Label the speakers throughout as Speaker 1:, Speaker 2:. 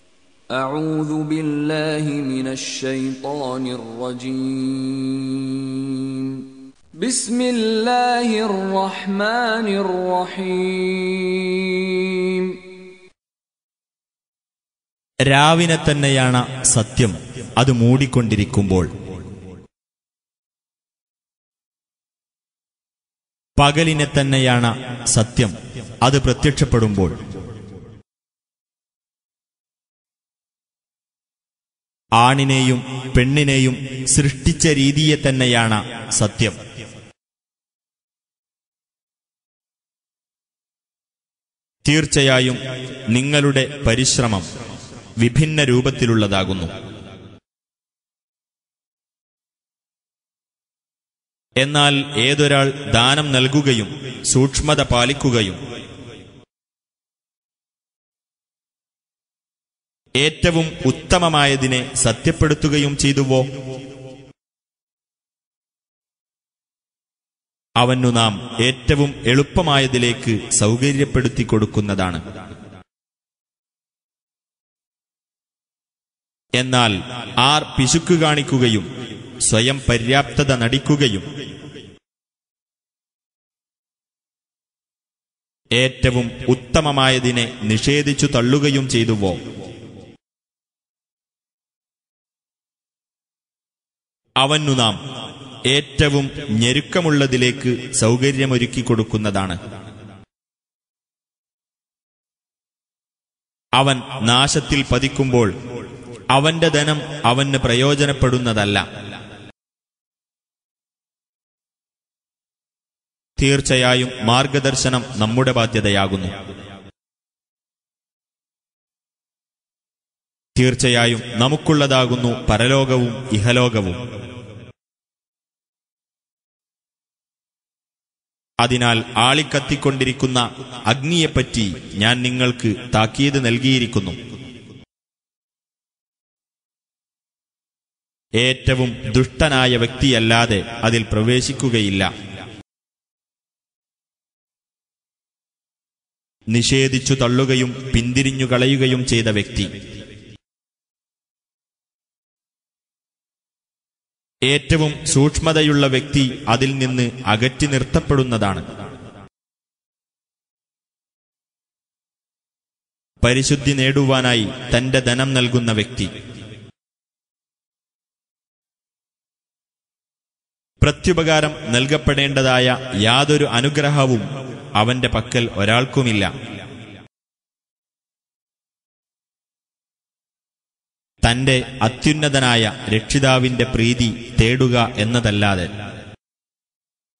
Speaker 1: أعوذ بالله من الشيطان الرجيم بسم الله الرحمن الرحيم
Speaker 2: രാവിനെ തന്നെയാണ് സത്യം അത് മൂടിക്കൊണ്ടിരിക്കുമ്പോൾ പകലിനെ തന്നെയാണ് സത്യം അത് പ്രത്യക്ഷപ്പെടുമ്പോൾ ആണിനെയും പെണ്ണിനെയും സൃഷ്ടിച്ച രീതിയെ തന്നെയാണ് സത്യം തീർച്ചയായും നിങ്ങളുടെ പരിശ്രമം വിഭിന്ന രൂപത്തിലുള്ളതാകുന്നു എന്നാൽ ഏതൊരാൾ ദാനം നൽകുകയും സൂക്ഷ്മത പാലിക്കുകയും ഏറ്റവും ഉത്തമമായതിനെ സത്യപ്പെടുത്തുകയും ചെയ്തുവോ അവനു നാം ഏറ്റവും എളുപ്പമായതിലേക്ക് സൗകര്യപ്പെടുത്തി കൊടുക്കുന്നതാണ് എന്നാൽ ആർ പിശുക്ക് കാണിക്കുകയും സ്വയം പര്യാപ്തത നടിക്കുകയും ഏറ്റവും ഉത്തമമായതിനെ നിഷേധിച്ചു തള്ളുകയും ചെയ്തുവോ അവനു നാം ഏറ്റവും ഞെരുക്കമുള്ളതിലേക്ക് സൗകര്യമൊരുക്കി കൊടുക്കുന്നതാണ് അവൻ നാശത്തിൽ പതിക്കുമ്പോൾ അവന്റെ ധനം അവന് പ്രയോജനപ്പെടുന്നതല്ല തീർച്ചയായും മാർഗദർശനം നമ്മുടെ ബാധ്യതയാകുന്നു തീർച്ചയായും നമുക്കുള്ളതാകുന്നു പരലോകവും ഇഹലോകവും അതിനാൽ ആളിക്കത്തിക്കൊണ്ടിരിക്കുന്ന അഗ്നിയെപ്പറ്റി ഞാൻ നിങ്ങൾക്ക് താക്കീത് നൽകിയിരിക്കുന്നു ഏറ്റവും ദുഷ്ടനായ വ്യക്തിയല്ലാതെ അതിൽ പ്രവേശിക്കുകയില്ല നിഷേധിച്ചു തള്ളുകയും പിന്തിരിഞ്ഞു കളയുകയും ചെയ്ത വ്യക്തി ഏറ്റവും സൂക്ഷ്മതയുള്ള വ്യക്തി അതിൽ നിന്ന് അകറ്റി നിർത്തപ്പെടുന്നതാണ് പരിശുദ്ധി നേടുവാനായി തന്റെ ധനം നൽകുന്ന വ്യക്തി പ്രത്യുപകാരം നൽകപ്പെടേണ്ടതായ യാതൊരു അനുഗ്രഹവും അവന്റെ പക്കൽ ഒരാൾക്കുമില്ല തന്റെ അത്യുന്നതനായ രക്ഷിതാവിന്റെ പ്രീതി തേടുക എന്നതല്ലാതെ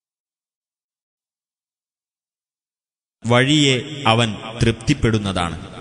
Speaker 2: വഴിയെ അവൻ തൃപ്തിപ്പെടുന്നതാണ്